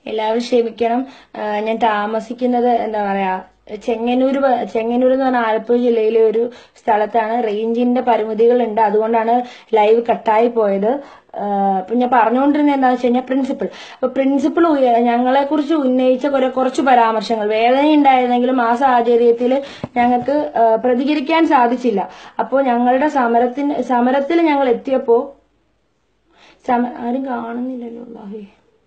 എല്ലാവരും ക്ഷമിക്കണം ആ, ഞാൻ താമസിക്കുന്നത് എന്താ പറയാ ചെങ്ങന്നൂർ പ- ചെങ്ങന്നൂർ എന്ന് പറഞ്ഞ ആലപ്പുഴ ജില്ലയിലെ ഒരു സ്ഥലത്താണ് റേഞ്ചിന്റെ പരിമിതികളുണ്ട് അതുകൊണ്ടാണ് ലൈവ് കട്ടായി പോയത് അപ്പൊ ഞാൻ പറഞ്ഞുകൊണ്ടിരുന്നത് എന്താണെന്ന് വെച്ച് കഴിഞ്ഞാൽ പ്രിൻസിപ്പൾ അപ്പൊ പ്രിൻസിപ്പൾ ഞങ്ങളെ കുറിച്ച് ഉന്നയിച്ച കുറെ കുറച്ച് പരാമർശങ്ങൾ വേദന ഉണ്ടായിരുന്നെങ്കിലും ആ സാഹചര്യത്തിൽ ഞങ്ങൾക്ക് ആ, പ്രതികരിക്കാൻ സാധിച്ചില്ല അപ്പോൾ ഞങ്ങളുടെ സമരത്തിന് സമരത്തിൽ ഞങ്ങൾ എത്തിയപ്പോ സമ ആരും കാണുന്നില്ലല്ലോ അല്ലാഹേ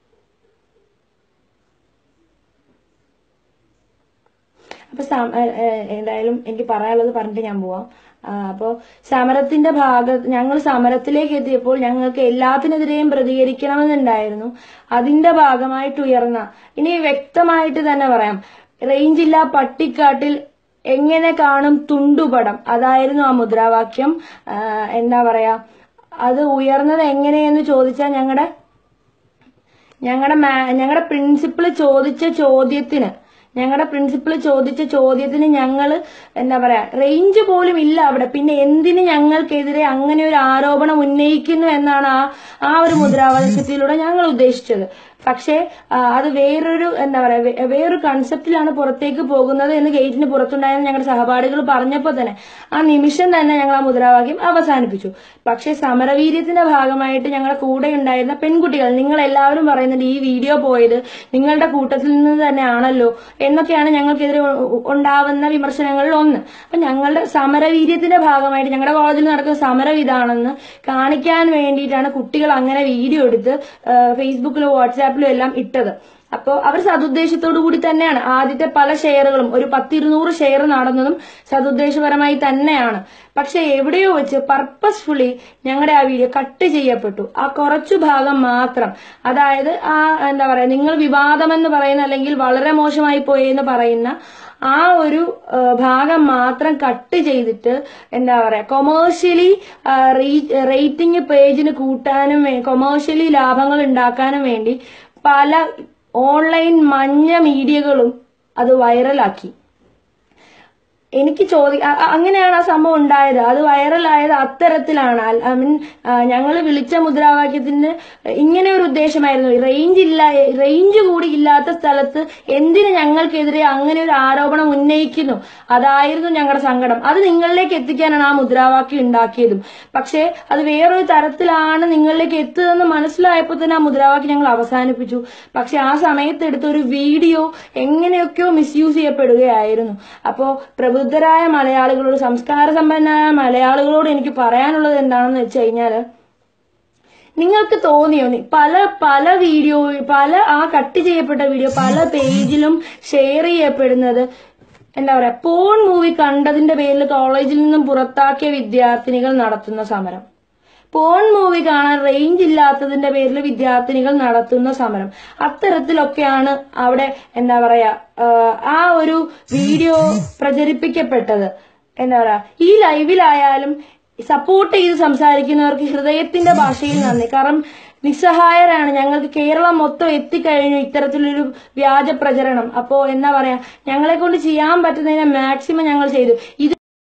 അപ്പൊ സം- ഏ- ഏ- എന്തായാലും എനിക്ക് പറയാനുള്ളത് പറഞ്ഞിട്ട് ഞാൻ പോവാം ആ, അപ്പോ സമരത്തിന്റെ ഭാഗ ഞങ്ങൾ സമരത്തിലേക്ക് എത്തിയപ്പോൾ ഞങ്ങൾക്ക് എല്ലാത്തിനെതിരെയും പ്രതികരിക്കണമെന്നുണ്ടായിരുന്നു അതിന്റെ ഭാഗമായിട്ട് ഉയർന്ന ഇനി വ്യക്തമായിട്ട് തന്നെ പറയാം റേഞ്ചില്ല പട്ടിക്കാട്ടിൽ എങ്ങനെ കാണും തുണ്ടുപടം അതായിരുന്നു ആ മുദ്രാവാക്യം ആ, എന്താ പറയാ അത് ഉയർന്നത് എങ്ങനെയെന്ന് ചോദിച്ചാൽ ഞങ്ങളുടെ ഞങ്ങളുടെ ഞങ്ങളുടെ പ്രിൻസിപ്പൾ ചോദിച്ച ചോദ്യത്തിന് ഞങ്ങളുടെ പ്രിൻസിപ്പൾ ചോദിച്ച ചോദ്യത്തിന് ഞങ്ങൾ എന്താ പറയാ റേഞ്ച് പോലും ഇല്ല അവിടെ പിന്നെ എന്തിന് ഞങ്ങൾക്കെതിരെ അങ്ങനെ ഒരു ആരോപണം ഉന്നയിക്കുന്നു എന്നാണ് ആ ആ ഒരു മുദ്രാവാക്യത്തിലൂടെ ഞങ്ങൾ ഉദ്ദേശിച്ചത് പക്ഷേ ആ, അത് വേറൊരു എന്താ പറയാ വേ- വേറൊരു കൺസെപ്റ്റിലാണ് പുറത്തേക്ക് പോകുന്നത് എന്ന് ഗേറ്റിന് പുറത്തുണ്ടായിരുന്ന ഞങ്ങളുടെ സഹപാഠികൾ പറഞ്ഞപ്പോൾ തന്നെ ആ നിമിഷം തന്നെ ഞങ്ങൾ ആ മുദ്രാവാക്യം അവസാനിപ്പിച്ചു പക്ഷേ സമരവീര്യത്തിന്റെ ഭാഗമായിട്ട് ഞങ്ങളുടെ കൂടെ ഉണ്ടായിരുന്ന പെൺകുട്ടികൾ നിങ്ങൾ എല്ലാവരും പറയുന്നുണ്ട് ഈ വീഡിയോ പോയത് നിങ്ങളുടെ കൂട്ടത്തിൽ നിന്ന് തന്നെയാണല്ലോ എന്നൊക്കെയാണ് ഞങ്ങൾക്കെതിരെ ഉ- ഉണ്ടാവുന്ന വിമർശനങ്ങളിൽ ഒന്ന് അപ്പൊ ഞങ്ങളുടെ സമരവീര്യത്തിന്റെ ഭാഗമായിട്ട് ഞങ്ങളുടെ കോളേജിൽ നടക്കുന്ന സമരം ഇതാണെന്ന് കാണിക്കാൻ വേണ്ടിയിട്ടാണ് കുട്ടികൾ അങ്ങനെ വീഡിയോ എടുത്ത് ആ, ഫേസ്ബുക്കിലോ വാട്സാപ്പിലോ എല്ലാം ഇട്ടത് അപ്പോൾ അവർ സതുദ്ദേശത്തോടു കൂടി തന്നെയാണ് ആദ്യത്തെ പല ഷെയറുകളും ഒരു പത്തിരുന്നൂറ് ഷെയർ നടന്നതും സതുദ്ദേശപരമായി തന്നെയാണ് പക്ഷെ എവിടെയോ വെച്ച് പർപ്പസ്ഫുള്ളി ഞങ്ങളുടെ ആ വീഡിയോ കട്ട് ചെയ്യപ്പെട്ടു ആ കുറച്ചു ഭാഗം മാത്രം അതായത് ആ എന്താ പറയാ നിങ്ങൾ വിവാദമെന്ന് പറയുന്ന അല്ലെങ്കിൽ വളരെ മോശമായി പോയി എന്ന് പറയുന്ന ആ ഒരു ആ, ഭാഗം മാത്രം കട്ട് ചെയ്തിട്ട് എന്താ പറയാ കൊമേഴ്ഷ്യലി റേറ്റിംഗ് പേജിന് കൂട്ടാനും കൊമേഴ്ഷ്യലി ലാഭങ്ങൾ ഉണ്ടാക്കാനും വേണ്ടി പല ഓൺലൈൻ മഞ്ഞ മീഡിയകളും അത് വൈറലാക്കി എനിക്ക് ചോദി അ- അ- അങ്ങനെയാണ് ആ സംഭവം ഉണ്ടായത് അത് വൈറലായത് അത്തരത്തിലാണ് ഐ മീൻ ഞങ്ങൾ വിളിച്ച മുദ്രാവാക്യത്തിന് ഇങ്ങനെ ഒരു ഉദ്ദേശമായിരുന്നു റേഞ്ച് ഇല്ല റേഞ്ച് കൂടി ഇല്ലാത്ത സ്ഥലത്ത് എന്തിന് ഞങ്ങൾക്കെതിരെ അങ്ങനെ ഒരു ആരോപണം ഉന്നയിക്കുന്നു അതായിരുന്നു ഞങ്ങളുടെ സങ്കടം അത് നിങ്ങളിലേക്ക് എത്തിക്കാനാണ് ആ മുദ്രാവാക്യം ഉണ്ടാക്കിയതും പക്ഷേ അത് വേറൊരു തരത്തിലാണ് നിങ്ങളിലേക്ക് എത്തുന്നതെന്ന് മനസ്സിലായപ്പോൾ തന്നെ ആ മുദ്രാവാക്യം ഞങ്ങൾ അവസാനിപ്പിച്ചു പക്ഷെ ആ സമയത്ത് എടുത്ത ഒരു വീഡിയോ എങ്ങനെയൊക്കെയോ മിസ്യൂസ് ചെയ്യപ്പെടുകയായിരുന്നു അപ്പോ പ്രബുദ്ധരായ മലയാളികളോട് സംസ്കാര സമ്പന്നരായ മലയാളികളോട് എനിക്ക് പറയാനുള്ളത് എന്താണെന്ന് വെച്ച് കഴിഞ്ഞാല് നിങ്ങൾക്ക് തോന്നിയോ നി- പല പല വീഡിയോ പല ആ കട്ട് ചെയ്യപ്പെട്ട വീഡിയോ പല പേജിലും ഷെയർ ചെയ്യപ്പെടുന്നത് എന്താ പറയാ പോൺ മൂവി കണ്ടതിന്റെ പേരിൽ കോളേജിൽ നിന്നും പുറത്താക്കിയ വിദ്യാർത്ഥിനികൾ നടത്തുന്ന സമരം പോൺ മൂവി കാണാൻ റേഞ്ച് ഇല്ലാത്തതിന്റെ പേരിൽ വിദ്യാർത്ഥിനികൾ നടത്തുന്ന സമരം അത്തരത്തിലൊക്കെയാണ് അവിടെ എന്താ പറയാ ആ, ആ ഒരു വീഡിയോ പ്രചരിപ്പിക്കപ്പെട്ടത് എന്താ പറയാ ഈ ലൈവിലായാലും സപ്പോർട്ട് ചെയ്ത് സംസാരിക്കുന്നവർക്ക് ഹൃദയത്തിന്റെ ഭാഷയിൽ നന്ദി കാരണം നിസ്സഹായരാണ് ഞങ്ങൾക്ക് കേരളം മൊത്തം എത്തിക്കഴിഞ്ഞു ഇത്തരത്തിലൊരു വ്യാജ പ്രചരണം അപ്പോ എന്താ പറയാ ഞങ്ങളെ കൊണ്ട് ചെയ്യാൻ പറ്റുന്നതിനെ മാക്സിമം ഞങ്ങൾ ചെയ്തു ഇത്